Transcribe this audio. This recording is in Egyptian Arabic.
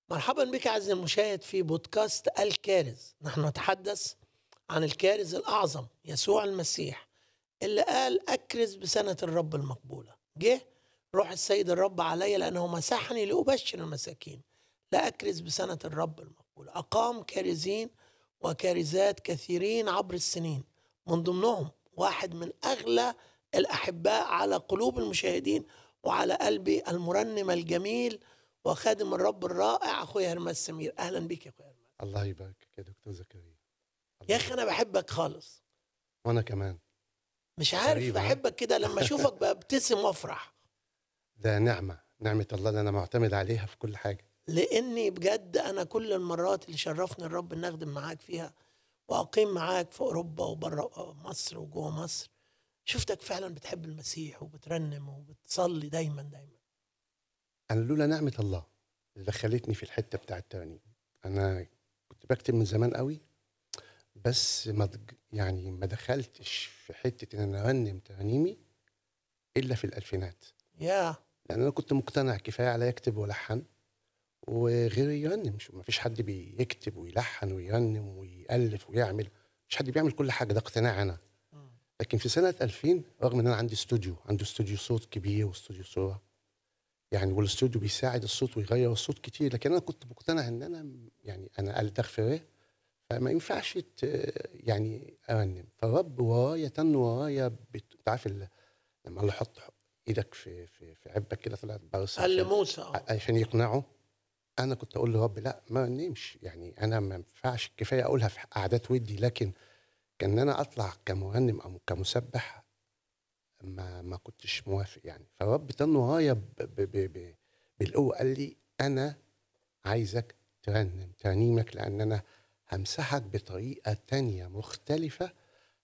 مرحبا بك عزيزي المشاهد في بودكاست الكارز نحن نتحدث عن الكارز الأعظم يسوع المسيح اللي قال أكرز بسنة الرب المقبولة جه روح السيد الرب علي لأنه مسحني لأبشر المساكين لا أكرز بسنة الرب المقبولة أقام كارزين وكارزات كثيرين عبر السنين من ضمنهم واحد من أغلى الأحباء على قلوب المشاهدين وعلى قلبي المرنم الجميل وخادم الرب الرائع أخويا هرمس سمير أهلا بك يا أخويا هرمس الله يبارك يا دكتور زكريا يا أخي أنا بحبك خالص وانا كمان مش عارف غريبة، ها؟ بحبك كده لما أشوفك ببتسم وأفرح ده نعمه نعمه الله اللي انا معتمد عليها في كل حاجه لاني بجد انا كل المرات اللي شرفني الرب ان اخدم معاك فيها واقيم معاك في اوروبا وبره مصر وجوه مصر شفتك فعلا بتحب المسيح وبترنم وبتصلي دايما دايما انا لولا نعمه الله اللي دخلتني في الحته بتاع الترنيم انا كنت بكتب من زمان قوي بس ما دج- يعني ما دخلتش في حته ان انا ارنم ترانيمي الا في الالفينات يا لان انا كنت مقتنع كفايه عليا اكتب والحن وغيري يرنم مش ما فيش حد بيكتب ويلحن ويرنم ويالف ويعمل مش حد بيعمل كل حاجه ده اقتناع انا لكن في سنه 2000 رغم ان انا عندي استوديو عندي استوديو صوت كبير واستوديو صوره يعني والاستوديو بيساعد الصوت ويغير الصوت كتير لكن انا كنت مقتنع ان انا يعني انا التغفره فما ينفعش ت- يعني ارنم فالرب ورايا تن ورايا بت- انت عارف ال- لما الله يحط ايدك في في في عبك كده طلعت برص قال عشان- لموسى آه. عشان يقنعه انا كنت اقول لرب لا ما نمش يعني انا ما ينفعش كفايه اقولها في قعدات ودي لكن كان انا اطلع كمرنم او كمسبح ما ما كنتش موافق يعني فالرب تن ورايا ب- ب- ب- ب- بالقوه قال لي انا عايزك ترنم ترنيمك لان انا همسحك بطريقه تانية مختلفه